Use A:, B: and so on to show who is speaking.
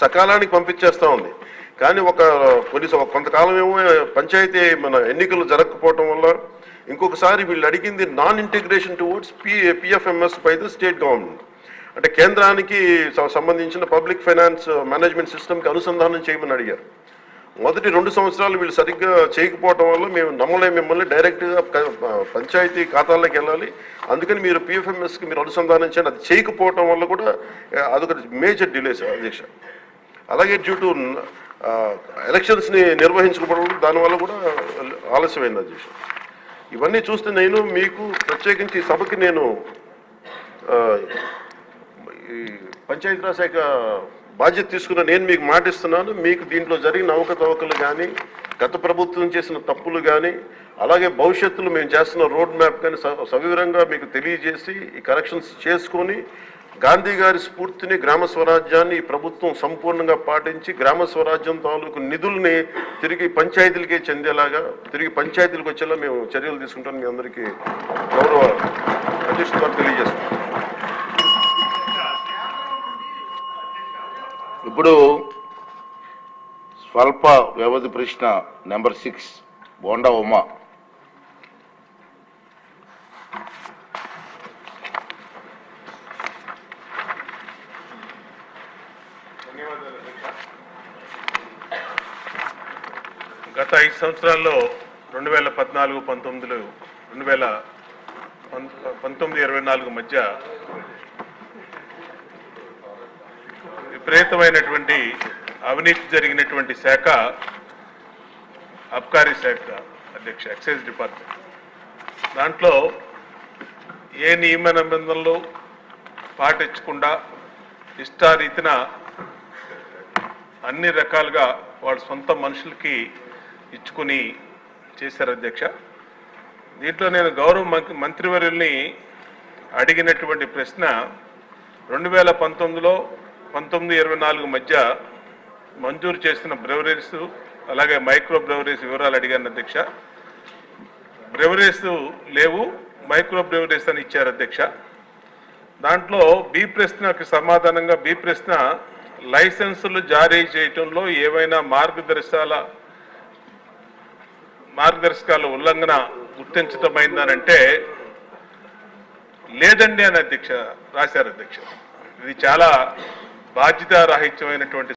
A: సకాలానికి పంపించేస్తా ఉంది కానీ ఒక కొన్ని స- కొంతకాలం ఏమో పంచాయతీ మన ఎన్నికలు జరగకపోవటం వల్ల ఇంకొకసారి వీళ్ళు అడిగింది non integration towards P PFMS by the state government అంటే కేంద్రానికి స- సంబంధించిన పబ్లిక్ ఫైనాన్స్ మేనేజ్మెంట్ సిస్టమ్కి అనుసంధానం చేయమని అడిగారు మొదటి రెండు సంవత్సరాలు వీళ్ళు సరిగ్గా చేయకపోవటం వల్ల మేము నమ్మలేం మిమ్మల్ని డైరెక్ట్గా క- పంచాయతీ ఖాతాల్లోకి వెళ్ళాలి అందుకని మీరు పిఎఫ్ఎంఎస్కి మీరు అనుసంధానం చేయండి అది చేయకపోవటం వల్ల కూడా ఆ, అదొక మేజర్ డిలేస్ అధ్యక్ష అలాగే డ్యూ టు ఎలక్షన్స్ని నిర్వహించకపోవడం దానివల్ల కూడా ఆలస్యమైంది అధ్యక్ష ఇవన్నీ చూస్తే నేను మీకు ప్రత్యేకించి ఈ సభకి నేను ఆ, ఈ పంచాయతీరాజ్ శాఖ బాధ్యత తీసుకున్న నేను మీకు మాటిస్తున్నాను మీకు దీంట్లో జరిగిన అవకతవకలు కానీ గత ప్రభుత్వం చేసిన తప్పులు కానీ అలాగే భవిష్యత్తులో మేము చేస్తున్న రోడ్ మ్యాప్ కానీ స- సవివరంగా మీకు తెలియజేసి ఈ కరెక్షన్స్ చేసుకొని గాంధీ గారి స్ఫూర్తిని గ్రామ స్వరాజ్యాన్ని ఈ ప్రభుత్వం సంపూర్ణంగా పాటించి గ్రామ స్వరాజ్యం తాలూకు నిధుల్ని తిరిగి పంచాయతీలకే చెందేలాగా తిరిగి పంచాయతీలకు వచ్చేలా మేము చర్యలు తీసుకుంటాం మీ అందరికీ గౌరవ అధ్యక్షుడు గారు తెలియజేస్తున్నాం
B: ఇప్పుడు స్వల్ప వ్యవధి ప్రశ్న నెంబర్ సిక్స్ బోండా ఉమా
C: గత ఐదు సంవత్సరాల్లో రెండు వేల పద్నాలుగు పంతొమ్మిదిలో రెండు వేల పం- పంతొమ్మిది ఇరవై నాలుగు మధ్య విపరీతమైనటువంటి అవినీతి జరిగినటువంటి శాఖ అబ్కారీ శాఖ అధ్యక్ష ఎక్సైజ్ డిపార్ట్మెంట్ దాంట్లో ఏ నియమ నిబంధనలు పాటించకుండా ఇష్టారీతిన అన్ని రకాలుగా వాళ్ళ సొంత మనుషులకి ఇచ్చుకుని చేశారు అధ్యక్ష దీంట్లో నేను గౌరవ మంత్రి- మంత్రివర్యుల్ని అడిగినటువంటి ప్రశ్న రెండు వేల పంతొమ్మిదిలో పంతొమ్మిది ఇరవై నాలుగు మధ్య మంజూరు చేసిన బ్రెవరీస్ అలాగే మైక్రో బ్రెవరీస్ వివరాలు అడిగాను అధ్యక్ష బ్రెవరీస్ లేవు మైక్రో బ్రెవరీస్ అని ఇచ్చారు అధ్యక్ష దాంట్లో బి ప్రశ్నకి సమాధానంగా బి ప్రశ్న లైసెన్సులు జారీ చేయటంలో ఏవైనా మార్గదర్శకాల మార్గదర్శకాల ఉల్లంఘన గుర్తించటమైందనంటే లేదండి అని అధ్యక్ష రాశారు అధ్యక్ష ఇది చాలా బాధ్యతారాహిత్యమైనటువంటి